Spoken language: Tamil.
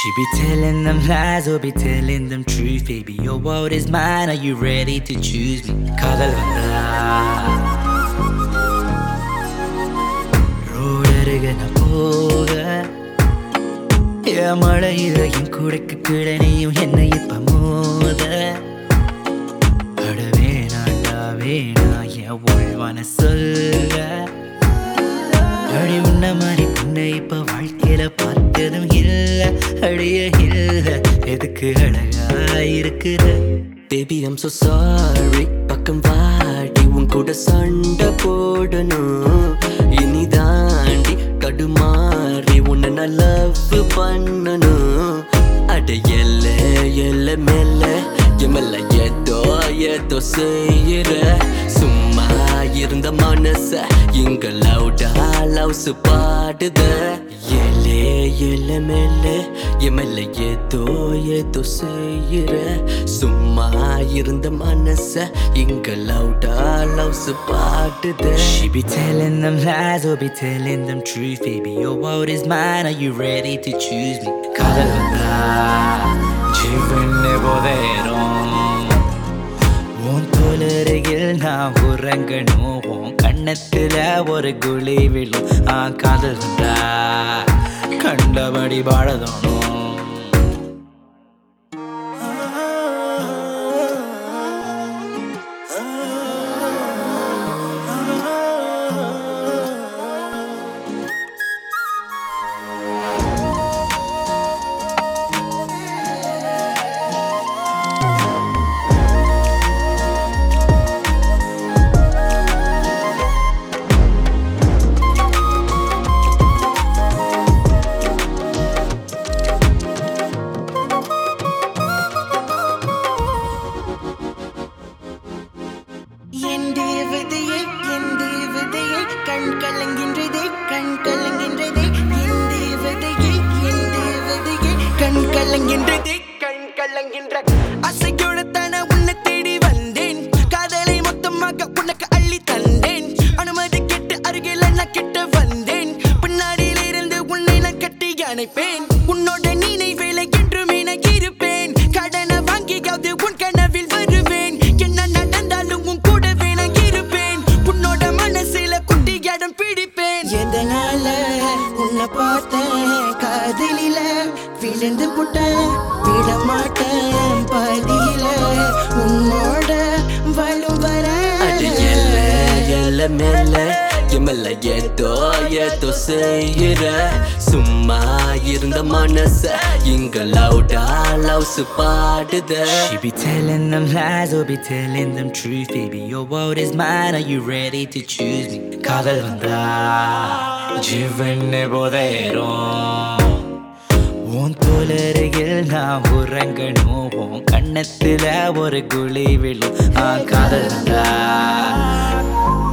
She be telling them lies or be telling them truth Baby, your world is mine, are you ready to choose me? காதல் வந்தா ரோடு அருகே நான் போக என் மழையில என் குடைக்கு கீழே நீயும் என்னை இப்ப மோத அட வேணாண்டா வேணா என் உள்வான சொல்ல அடி உன்ன மாதிரி பொண்ணை இப்ப வாழ்க்கையில பார்த்ததும் இல்ல அடிய இல்ல எதுக்கு அழகா இருக்கிற பேபி ஐம் so sorry பக்கம் வாடி உன் கூட சண்டை போடணும் இனி தாண்டி தடுமாறி உன்னை நான் லவ் பண்ணணும் அட எல்ல எல்ல மெல்ல எமல்ல ஏதோ ஏதோ செய்யற சும்மா இருந்த மனச இங்க லவுடா லவ்ஸ் பாடுத எல்லே எல்ல மெல்ல எமல்ல ஏதோ ஏதோ செய்யற சும்மா இருந்த மனச இங்க லவுடா லவ்ஸ் பாடுத She be telling them lies or be telling them truth Baby, your world is mine, are you ready to choose me? காதல் வந்தா ஜீவனே போதேரும் உன் தோலருகில் நான் உறங்கணும் உன் கண்ணத்துல ஒரு குழி விழும் ஆ காதல் வந்தா கண்டபடி பாழதோணும் என் தேவதையே என் தேவதையே கண் கலங்கின்றதே கண் கலங்கின்றதே என் தேவதையே என் தேவதையே கண் கலங்கின்றதே கண் கலங்கின்ற அசையோடத்தான உன்னை தேடி வந்தேன் காதலை மொத்தமாக உனக்கு அள்ளி தந்தேன் அனுமதி கேட்டு அருகில் நான் கிட்ட வந்தேன் பின்னாடியில் இருந்து உன்னை நான் கட்டி அணைப்பேன் உன்னோட நினைவேலை என்றுமே நான் இருப்பேன் கடனை வாங்கியாவது உன் கனவில் வருவேன் என்ன நடந்தாலும் உன் கூடவே நான் இருப்பேன் உன்னோட மனசுல குட்டி இடம் பிடிப்பேன் எதனால உன்னை பார்த்தேன் காதலில விழுந்து புட்டேன் விட மாட்டேன் பதில உன்னோட வாழும் வர அட எல்ல எல்ல மெல்ல எமல்ல ஏதோ ஏதோ செய்யற சும்மா இருந்த மனச இங்க லவுடா லவ்ஸ் பாடுத She be telling them lies or be telling them truth Baby, your world is mine, are you ready to choose me? காதல் வந்தா ஜீவனே போதேரும் உன் தோலருகில் நான் உறங்கணும் உன் கண்ணத்துல ஒரு குழி விழும் ஆ காதல் வந்தா